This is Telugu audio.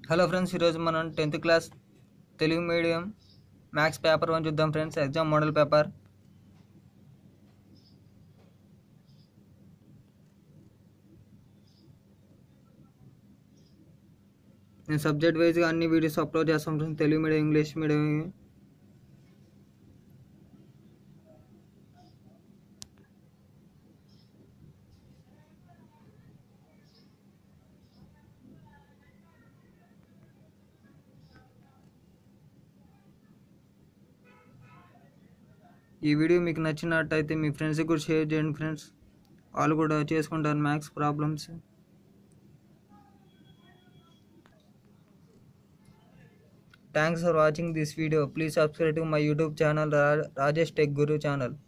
హలో ఫ్రెండ్స్ ఈరోజు మనం tenth class Telugu medium maths paper one చూద్దాం ఫ్రెండ్స్ ఎగ్జామ్ మోడల్ పేపర్ నేను సబ్జెక్ట్ వైజ్గా అన్ని వీడియోస్ అప్లోడ్ చేస్తాం friends Telugu medium English medium ఈ వీడియో మీకు నచ్చినట్టయితే మీ ఫ్రెండ్స్కి కూడా షేర్ చేయండి ఫ్రెండ్స్ వాళ్ళు కూడా చేసుకుంటారు maths problems thanks for watching this video please subscribe to my YouTube channel Rajesh tech guru channel